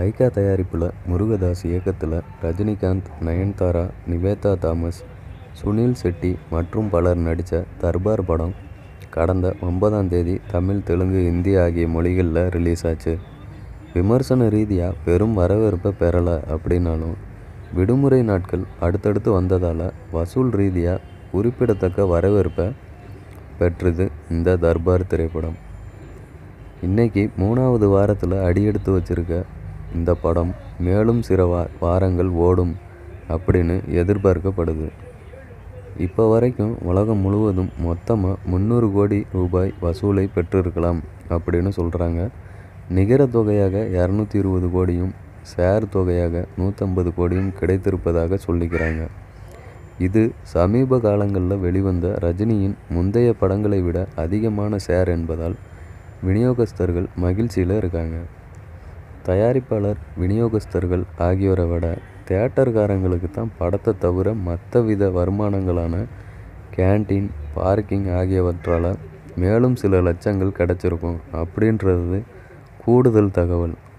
Lyca தயாரிப்பில் முருகதாஸ் இயக்கத்தில் ரஜினிகாந்த் நயன்தாரா நிவேதா தாமஸ் சுனில் செட்டி மற்றும் பலர் நடித்த தர்பார் படம் கடந்த ஒன்பதாம் தேதி தமிழ் தெலுங்கு இந்தி ஆகிய மொழிகளில் ரிலீஸ் ஆச்சு விமர்சன ரீதியாக பெரும் வரவேற்பை பெறலை அப்படின்னாலும் விடுமுறை நாட்கள் அடுத்தடுத்து வந்ததால் வசூல் ரீதியாக குறிப்பிடத்தக்க வரவேற்பை பெற்றது இந்த தர்பார் திரைப்படம் இன்னைக்கு மூணாவது வாரத்தில் அடியெடுத்து வச்சிருக்க இந்த படம் மேலும் சில வா வாரங்கள் ஓடும் அப்படின்னு எதிர்பார்க்கப்படுது இப்போ வரைக்கும் உலகம் முழுவதும் மொத்தமாக முந்நூறு கோடி ரூபாய் வசூலை பெற்றிருக்கலாம் அப்படின்னு சொல்கிறாங்க நிகர தொகையாக இரநூத்தி இருபது கோடியும் ஷேர் தொகையாக நூற்றம்பது கோடியும் கிடைத்திருப்பதாக சொல்லிக்கிறாங்க இது சமீப காலங்களில் வெளிவந்த ரஜினியின் முந்தைய படங்களை விட அதிகமான ஷேர் என்பதால் விநியோகஸ்தர்கள் மகிழ்ச்சியில் இருக்காங்க தயாரிப்பாளர் விநியோகஸ்தர்கள் ஆகியோரை விட தேட்டர்காரங்களுக்கு தான் படத்தை தவிர மற்ற வித வருமானங்களான கேண்டீன் பார்க்கிங் ஆகியவற்றால் மேலும் சில லட்சங்கள் கிடச்சிருக்கும் அப்படின்றது கூடுதல் தகவல்